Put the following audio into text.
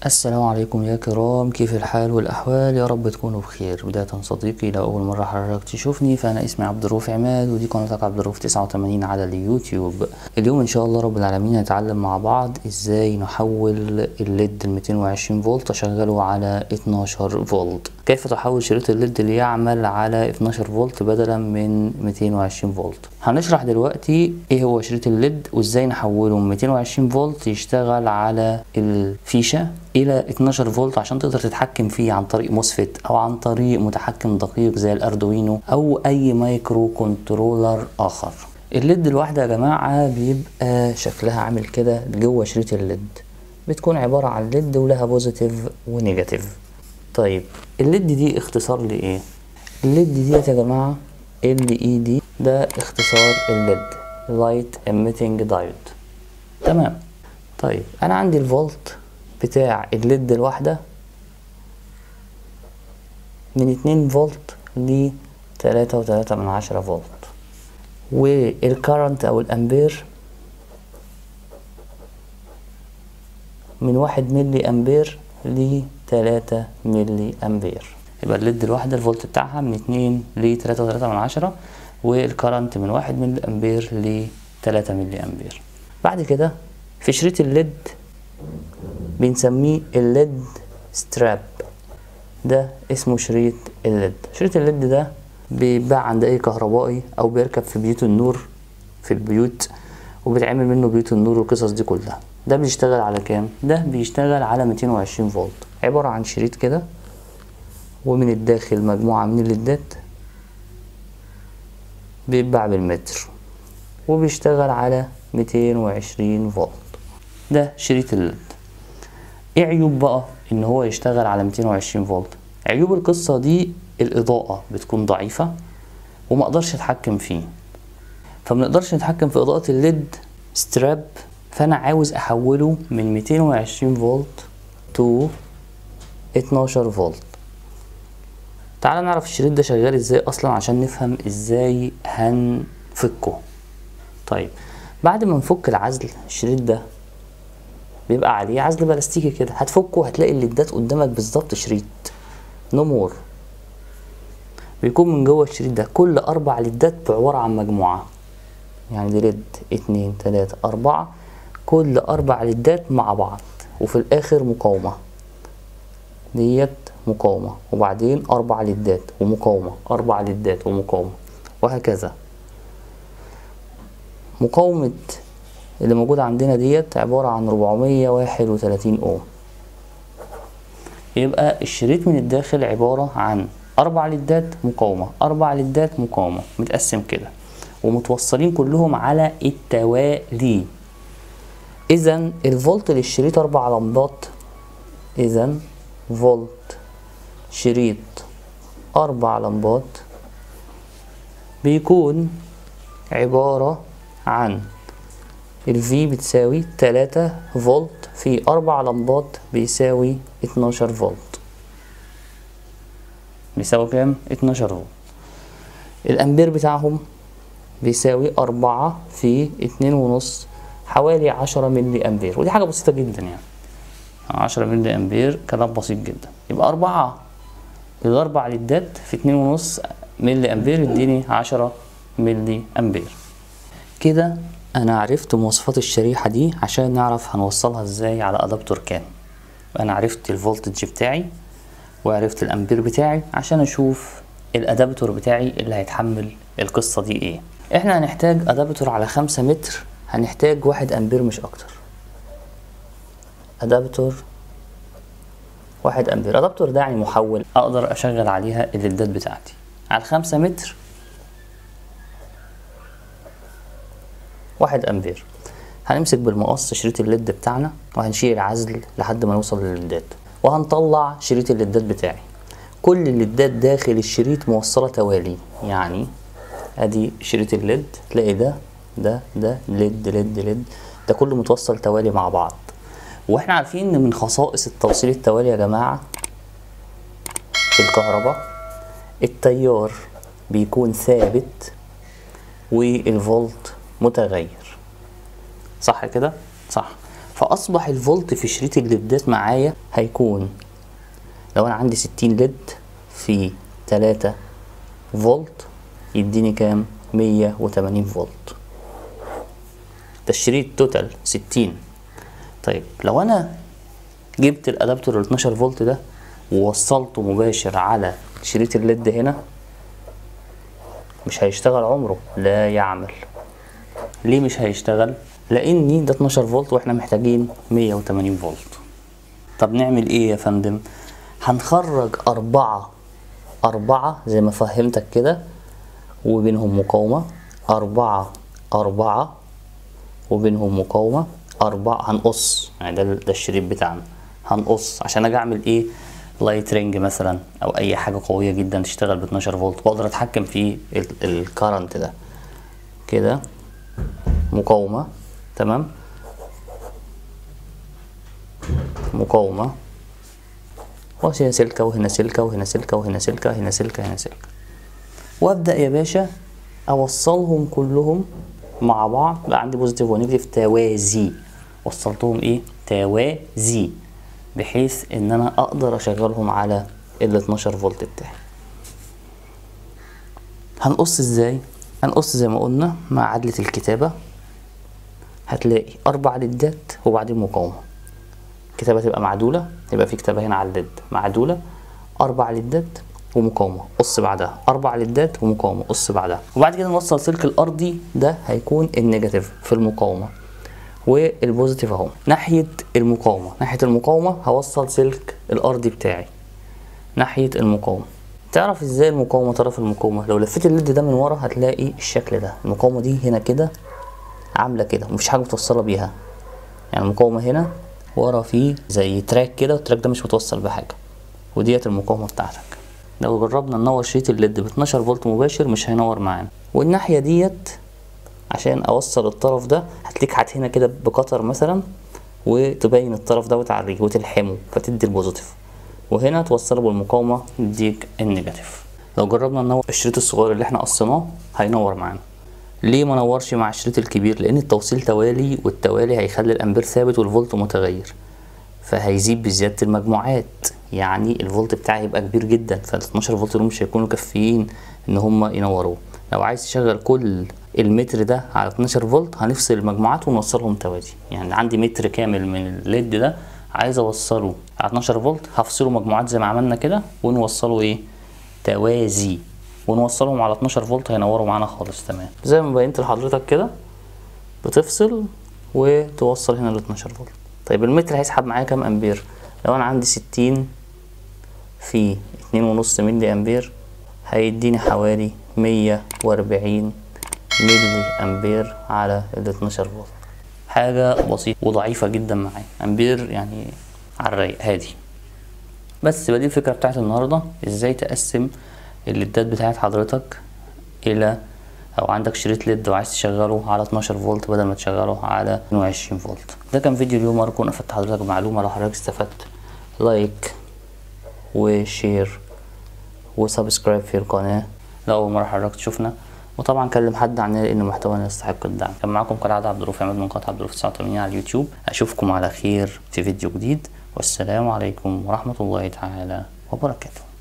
السلام عليكم يا كرام كيف الحال والأحوال يا رب تكونوا بخير بداية صديقي لو أول مرة حضرتك تشوفني فأنا اسمي عبد الرؤوف عماد ودي قناتك عبد الرؤوف 89 على اليوتيوب اليوم إن شاء الله رب العالمين هنتعلم مع بعض إزاي نحول الليد ال 220 فولت أشغله على 12 فولت كيف تحول شريط الليد ليعمل على 12 فولت بدلا من 220 فولت هنشرح دلوقتي ايه هو شريط الليد وازاي نحوله من 220 فولت يشتغل على الفيشة الى 12 فولت عشان تقدر تتحكم فيه عن طريق موسفيت او عن طريق متحكم دقيق زي الاردوينو او اي مايكرو كنترولر اخر الليد الواحدة يا جماعة بيبقى شكلها عامل كده جوه شريط الليد بتكون عبارة عن ليد ولها بوزيتيف ونيجاتيف طيب الليد دي اختصار لايه الليد ديت يا جماعه ال اي دي ده اختصار الليد لايت ايميتنج دايود تمام طيب انا عندي الفولت بتاع الليد الواحده من 2 فولت ل 3.3 من عشرة فولت والكارنت او الامبير من واحد ملي امبير ل 3 ملي امبير يبقى الليد الواحدة الفولت بتاعها من 2 ل 3.3 من عشرة والكرنت من 1 ملي امبير ل 3 ملي امبير بعد كده في شريط الليد بنسميه الليد ستراب ده اسمه شريط الليد شريط الليد ده بيتباع عند اي كهربائي او بيركب في بيوت النور في البيوت وبيتعمل منه بيوت النور والقصص دي كلها ده بيشتغل على كام ده بيشتغل على 220 فولت عبارة عن شريط كده ومن الداخل مجموعة من الليدات بيتباع بالمتر وبيشتغل على 220 فولت ده شريط الليد ايه عيوب بقى ان هو يشتغل على 220 فولت عيوب القصة دي الإضاءة بتكون ضعيفة وما اقدرش اتحكم فيه فمنقدرش نتحكم في إضاءة الليد ستراب فانا عاوز احوله من 220 فولت تو 12 فولت تعال نعرف الشريط ده شغال ازاي اصلا عشان نفهم ازاي هنفكه طيب بعد ما نفك العزل الشريط ده بيبقى عليه عزل بلاستيكي كده هتفكه هتلاقي الليدات قدامك بالظبط شريط نو مور بيكون من جوه الشريط ده كل اربع ليدات عبارة عن مجموعة يعني دي ليد اتنين تلاتة اربعة كل اربع ليدات مع بعض وفي الاخر مقاومة ديت مقاومة وبعدين اربع ليدات ومقاومة اربع ليدات ومقاومة وهكذا مقاومة اللي موجودة عندنا ديت عبارة عن 431 اوم يبقى الشريط من الداخل عبارة عن اربع ليدات مقاومة اربع ليدات مقاومة متقسم كده ومتوصلين كلهم على التوالي اذا الفولت للشريط اربع لمبات اذا فولت شريط اربع لمبات بيكون عبارة عن الفي بتساوي تلاتة فولت في اربع لمبات بيساوي اتناشر فولت بيساوي كام؟ اتناشر فولت الامبير بتاعهم بيساوي أربعة في اتنين ونص حوالي عشرة ملي أمبير ودي حاجة بسيطة جدا يعني عشرة ملي أمبير كلام بسيط جدا يبقى أربعة الأربع ليدات في اتنين ونص ملي أمبير يديني عشرة ملي أمبير كده أنا عرفت مواصفات الشريحة دي عشان نعرف هنوصلها ازاي على أدابتور كام أنا عرفت الفولتج بتاعي وعرفت الأمبير بتاعي عشان أشوف الأدابتور بتاعي اللي هيتحمل القصة دي ايه احنا هنحتاج ادابتور على خمسة متر هنحتاج واحد امبير مش اكتر ادابتور واحد امبير ادابتور ده يعني محول اقدر اشغل عليها الليدات بتاعتي على خمسة متر واحد امبير هنمسك بالمقص شريط الليد بتاعنا وهنشيل العزل لحد ما نوصل للليدات وهنطلع شريط الليدات بتاعي كل الليدات داخل الشريط موصلة توالي يعني ادي شريط الليد تلاقي ده ده ده ليد ليد ليد ده كله متوصل توالي مع بعض واحنا عارفين ان من خصائص التوصيل التوالي يا جماعة في الكهرباء التيار بيكون ثابت والفولت متغير صح كده صح فاصبح الفولت في شريط الليدات معايا هيكون لو انا عندي 60 ليد في 3 فولت يديني كام 180 فولت ده الشريط توتال 60 طيب لو انا جبت الادابتور ال 12 فولت ده ووصلته مباشر على شريط الليد هنا مش هيشتغل عمره لا يعمل ليه مش هيشتغل لاني ده 12 فولت واحنا محتاجين 180 فولت طب نعمل ايه يا فندم هنخرج أربعة أربعة زي ما فهمتك كده وبينهم مقاومة أربعة أربعة وبينهم مقاومة أربعة هنقص يعني ده ده الشريط بتاعنا هنقص عشان أجي أعمل إيه لايت رينج مثلا أو أي حاجة قوية جدا تشتغل ب 12 فولت بقدر أتحكم في الكارنت ده كده مقاومة تمام مقاومة وهنا سلكة وهنا سلكة وهنا سلكة وهنا سلكة هنا سلكة هنا سلكة وابدأ يا باشا أوصلهم كلهم مع بعض بقى عندي بوزيتيف ونيجاتيف توازي وصلتهم ايه توازي بحيث ان انا اقدر اشغلهم على ال 12 فولت بتاعي هنقص ازاي هنقص زي ما قلنا مع عدلة الكتابة هتلاقي اربع ليدات وبعدين مقاومة الكتابة تبقى معدولة يبقى في كتابة هنا على الليد معدولة اربع ليدات ومقاومة قص بعدها أربع ليدات ومقاومة قص بعدها وبعد كده نوصل سلك الأرضي ده هيكون النيجاتيف في المقاومة والبوزيتيف أهو ناحية المقاومة ناحية المقاومة هوصل سلك الأرضي بتاعي ناحية المقاومة تعرف ازاي المقاومة طرف المقاومة لو لفيت الليد ده من ورا هتلاقي الشكل ده المقاومة دي هنا كده عاملة كده مفيش حاجة متوصلة بيها يعني المقاومة هنا ورا في زي تراك كده والتراك ده مش متوصل بحاجة وديت المقاومة بتاعتك لو جربنا ننور شريط الليد ب 12 فولت مباشر مش هينور معانا والناحيه ديت عشان اوصل الطرف ده هتليك حات هنا كده بقطر مثلا وتبين الطرف ده وتعريه وتلحمه فتدي البوزيتيف وهنا توصله بالمقاومه يديك النيجاتيف لو جربنا ننور الشريط الصغير اللي احنا قصيناه هينور معانا ليه ما نورش مع الشريط الكبير لان التوصيل توالي والتوالي هيخلي الامبير ثابت والفولت متغير فهيزيد بزياده المجموعات يعني الفولت بتاعي يبقى كبير جدا فال 12 فولت دول مش هيكونوا كافيين ان هم ينوروه لو عايز تشغل كل المتر ده على 12 فولت هنفصل المجموعات ونوصلهم توازي يعني عندي متر كامل من الليد ده عايز اوصله على 12 فولت هفصله مجموعات زي ما عملنا كده ونوصله ايه توازي ونوصلهم على 12 فولت هينوروا معانا خالص تمام زي ما بينت لحضرتك كده بتفصل وتوصل هنا ل 12 فولت طيب المتر هيسحب معايا كام امبير لو انا عندي 60 في اتنين ونص ملي امبير هيديني حوالي مية واربعين ملي امبير على ال 12 فولت حاجة بسيطة وضعيفة جدا معايا امبير يعني على الرايق هادي بس يبقى دي الفكرة بتاعت النهاردة ازاي تقسم الليدات بتاعت حضرتك الى او عندك شريط ليد وعايز تشغله على 12 فولت بدل ما تشغله على 22 فولت ده كان فيديو اليوم ارجو ان افدت حضرتك بمعلومة لو حضرتك استفدت لايك وشير وسبسكرايب في القناة لو أول مرة حضرتك تشوفنا وطبعا كلم حد عننا لأن محتوانا يستحق الدعم كان معاكم كالعادة عبد الرؤوف عماد من قناة عبد الرؤوف 89 على اليوتيوب أشوفكم على خير في فيديو جديد والسلام عليكم ورحمة الله تعالى وبركاته